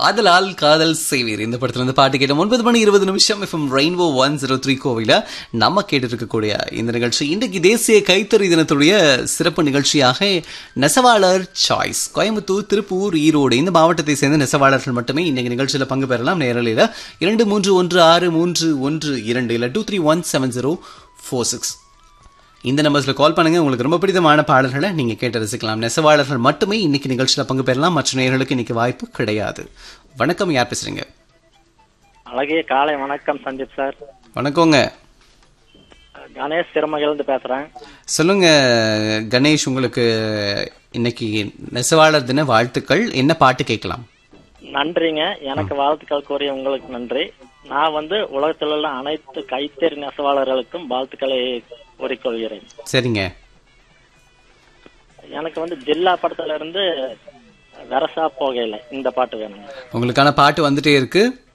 ஆதலால் காதல் செய்வீர் இந்த படத்துல இருந்து பாட்டு கேட்டோம் ஒன்பது மணி இருபது நிமிஷம் FM Rainbow one zero three கோவில நம்ம கேட்டு இருக்கக்கூடிய இந்த நிகழ்ச்சி இன்றைக்கு தேசிய கைத்தறி தினத்துடைய சிறப்பு நிகழ்ச்சியாக நெசவாளர் சாய்ஸ் கோயம்புத்தூர் திருப்பூர் ஈரோடு இந்த மாவட்டத்தை சேர்ந்த நெசவாளர்கள் மட்டுமே இன்னைக்கு நிகழ்ச்சியில் பங்கு பெறலாம் நேரலையில் இரண்டு மூன்று ஒன்று ஆறு மூன்று ஒன்று இரண்டு இல்லை two three one seven zero four six இந்த நம்பர்ஸ்ல கால் பண்ணுங்க உங்களுக்கு ரொம்ப பிடித்தமான பாடல்களை நீங்க கேட்டு ரசிக்கலாம் நெசவாளர்கள் மட்டுமே இன்னைக்கு நிகழ்ச்சியில பங்கு பெறலாம் மற்ற நேயர்களுக்கு இன்னைக்கு வாய்ப்பு கிடையாது வணக்கம் யார் பேசுறீங்க அழகிய காலை வணக்கம் சந்தீப் சார் வணக்கங்க கணேஷ் சிறுமகிலிருந்து பேசுறேன் சொல்லுங்க கணேஷ் உங்களுக்கு இன்னைக்கு நெசவாளர் தின வாழ்த்துக்கள் என்ன பாட்டு கேட்கலாம் நன்றிங்க எனக்கு வாழ்த்துக்கள் கூறிய உங்களுக்கு நன்றி நான் வந்து உலகத்தில் உள்ள அனைத்து கைத்தறி நெசவாளர்களுக்கும் வாழ்த்துக்களை கூறிக்கொள்கிறேன் சரிங்க எனக்கு வந்து ஜில்லா படத்துல இருந்து வரசா போகையில இந்த பாட்டு வேணுங்க உங்களுக்கான பாட்டு வந்துட்டே இருக்கு